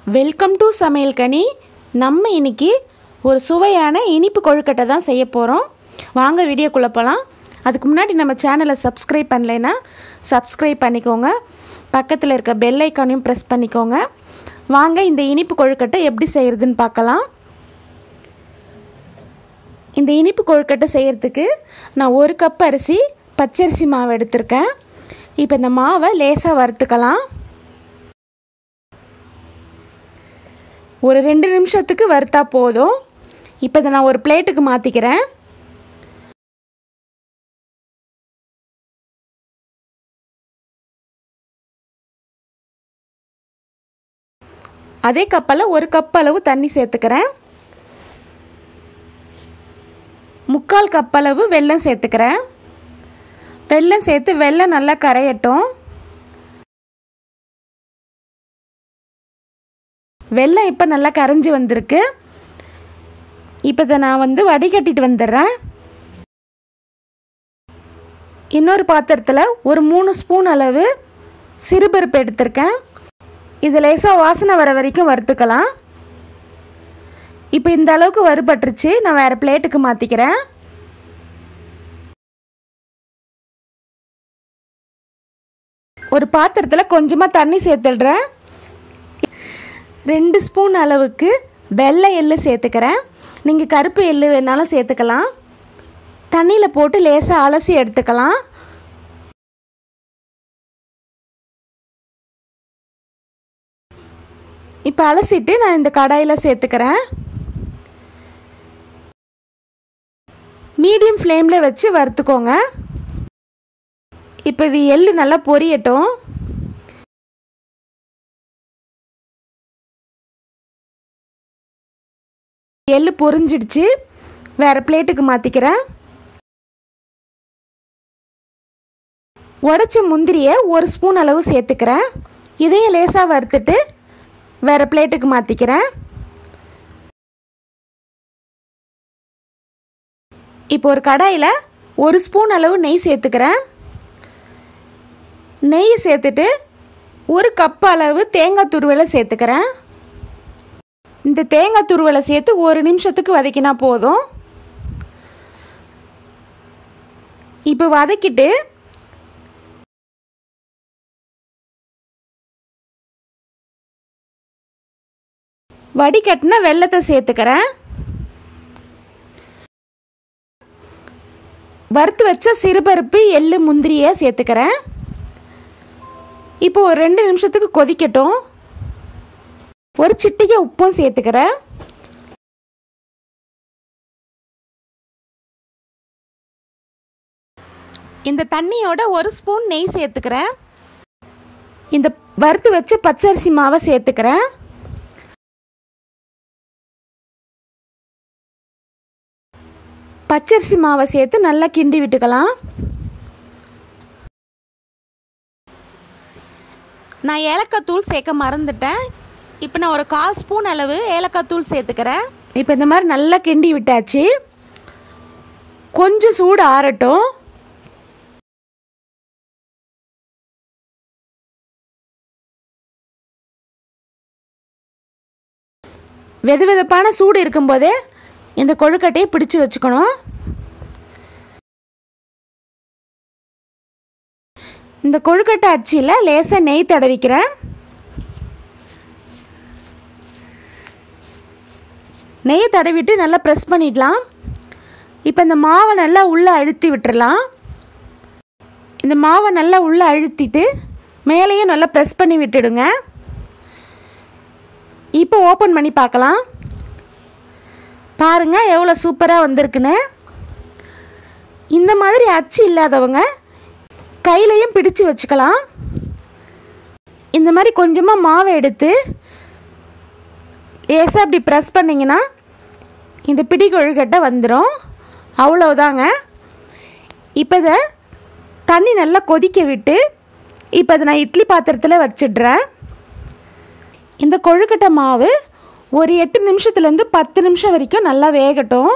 welcome to சமையல் கனி நம்ம இன்னைக்கு ஒரு சுவையான இனிப்பு கொழுக்கட்டை தான் செய்ய போகிறோம் வாங்க வீடியோக்குள்ளே போகலாம் அதுக்கு முன்னாடி நம்ம சேனலை சப்ஸ்கிரைப் பண்ணலைன்னா சப்ஸ்கிரைப் பண்ணிக்கோங்க பக்கத்தில் இருக்க பெல் ஐக்கானையும் ப்ரெஸ் பண்ணிக்கோங்க வாங்க இந்த இனிப்பு கொழுக்கட்டை எப்படி செய்கிறதுன்னு பார்க்கலாம் இந்த இனிப்பு கொழுக்கட்டை செய்கிறதுக்கு நான் ஒரு கப் அரிசி பச்சரிசி மாவு எடுத்திருக்கேன் இப்போ இந்த மாவை லேசாக வறுத்துக்கலாம் ஒரு ரெண்டு நிமிஷத்துக்கு வறுத்தா போதும் இப்போ இதை நான் ஒரு பிளேட்டுக்கு மாற்றிக்கிறேன் அதே கப்பில் ஒரு கப் அளவு தண்ணி சேர்த்துக்கிறேன் முக்கால் கப் அளவு வெல்லம் சேர்த்துக்கிறேன் வெல்லம் சேர்த்து வெல்லம் நல்லா கரையட்டும் வெல்லம் இப்போ நல்லா கரைஞ்சி வந்திருக்கு இப்போ இதை நான் வந்து வடிகட்டிட்டு வந்துடுறேன் இன்னொரு பாத்திரத்தில் ஒரு மூணு ஸ்பூன் அளவு சிறுபருப்பு எடுத்திருக்கேன் இது லேசாக வாசனை வர வரைக்கும் வறுத்துக்கலாம் இப்போ இந்த அளவுக்கு வறுபட்டுருச்சு நான் வேறு பிளேட்டுக்கு மாற்றிக்கிறேன் ஒரு பாத்திரத்தில் கொஞ்சமாக தண்ணி சேர்த்துடுறேன் ரெண்டு ஸ்பூன் அளவுக்கு வெள்ளை எள்ளு சேர்த்துக்கிறேன் நீங்கள் கருப்பு எள்ளு வேணாலும் சேர்த்துக்கலாம் தண்ணியில் போட்டு லேசாக அலசி எடுத்துக்கலாம் இப்போ அலசிட்டு நான் இந்த கடாயில் சேர்த்துக்கிறேன் மீடியம் ஃப்ளேமில் வச்சு வறுத்துக்கோங்க இப்போ இது எள்ளு நல்லா பொரியட்டும் எள்ளு பொரிஞ்சிடுச்சு வேறு பிளேட்டுக்கு மாற்றிக்கிறேன் உடச்ச முந்திரியை ஒரு ஸ்பூன் அளவு சேர்த்துக்கிறேன் இதையும் லேசாக வறுத்துட்டு வேறு பிளேட்டுக்கு மாற்றிக்கிறேன் இப்போ ஒரு கடாயில் ஒரு ஸ்பூன் அளவு நெய் சேர்த்துக்கிறேன் நெய் சேர்த்துட்டு ஒரு கப் அளவு தேங்காய் துருவலை சேர்த்துக்கிறேன் இந்த தேங்காய் துருவலை சேர்த்து ஒரு நிமிஷத்துக்கு வதக்கினா போதும் இப்போ வதக்கிட்டு வடிகட்டின வெள்ளத்தை சேர்த்துக்கிறேன் வறுத்து வச்ச சிறுபருப்பு எள்ளு முந்திரியை சேர்த்துக்கிறேன் இப்போ ஒரு ரெண்டு நிமிஷத்துக்கு கொதிக்கட்டும் ஒரு சிட்டிகை உப்பும் சேர்த்துக்கிறேன் இந்த தண்ணியோட ஒரு ஸ்பூன் நெய் சேர்த்துக்கிறேன் இந்த வறுத்து வச்ச பச்சரிசி மாவை சேர்த்துக்கிறேன் பச்சரிசி மாவை சேர்த்து நல்லா கிண்டி விட்டுக்கலாம் நான் ஏலக்காய் தூள் சேர்க்க மறந்துட்டேன் இப்போ நான் ஒரு கால் ஸ்பூன் அளவு ஏலக்காய் தூள் சேர்த்துக்கிறேன் இப்போ இந்த மாதிரி நல்லா கிண்டி விட்டாச்சு கொஞ்சம் சூடு ஆறட்டும் வெது வெதுப்பான சூடு இருக்கும்போதே இந்த கொழுக்கட்டையை பிடிச்சு வச்சுக்கணும் இந்த கொழுக்கட்டை அச்சியில் லேசாக நெய் தடவிக்கிறேன் நெய் தடவிட்டு நல்லா ப்ரெஸ் பண்ணிடலாம் இப்போ இந்த மாவை நல்லா உள்ளே அழுத்தி விட்டுறலாம் இந்த மாவை நல்லா உள்ளே அழுத்திட்டு மேலேயும் நல்லா ப்ரெஸ் பண்ணி விட்டுடுங்க இப்போ ஓப்பன் பண்ணி பார்க்கலாம் பாருங்கள் எவ்வளோ சூப்பராக வந்திருக்குன்னு இந்த மாதிரி அச்சு இல்லாதவங்க கையிலையும் பிடிச்சு வச்சுக்கலாம் இந்த மாதிரி கொஞ்சமாக மாவை எடுத்து லேசாக அப்படி ப்ரெஸ் பண்ணிங்கன்னா இந்த பிடி கொழுக்கட்டை வந்துடும் அவ்வளோதாங்க இப்போ இதை தண்ணி நல்லா கொதிக்க விட்டு இப்போ இதை நான் இட்லி பாத்திரத்தில் வச்சிடுறேன் இந்த கொழுக்கட்டை மாவு ஒரு எட்டு நிமிஷத்துலேருந்து பத்து நிமிஷம் வரைக்கும் நல்லா வேகட்டும்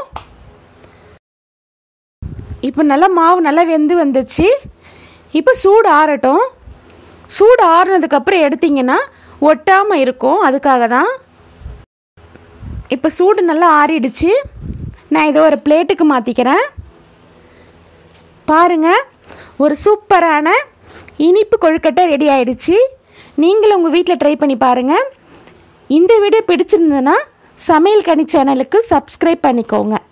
இப்போ நல்லா மாவு நல்லா வெந்து வந்துச்சு இப்போ சூடு ஆறட்டும் சூடு ஆறுனதுக்கப்புறம் எடுத்திங்கன்னா ஒட்டாமல் இருக்கும் அதுக்காக தான் இப்போ சூடு நல்லா ஆறிடுச்சு நான் இதை ஒரு பிளேட்டுக்கு மாற்றிக்கிறேன் பாருங்கள் ஒரு சூப்பரான இனிப்பு கொழுக்கட்டை ரெடி ஆயிடுச்சு நீங்களும் உங்கள் வீட்டில் ட்ரை பண்ணி பாருங்கள் இந்த வீடியோ பிடிச்சிருந்ததுன்னா சமையல் கனி சேனலுக்கு சப்ஸ்கிரைப் பண்ணிக்கோங்க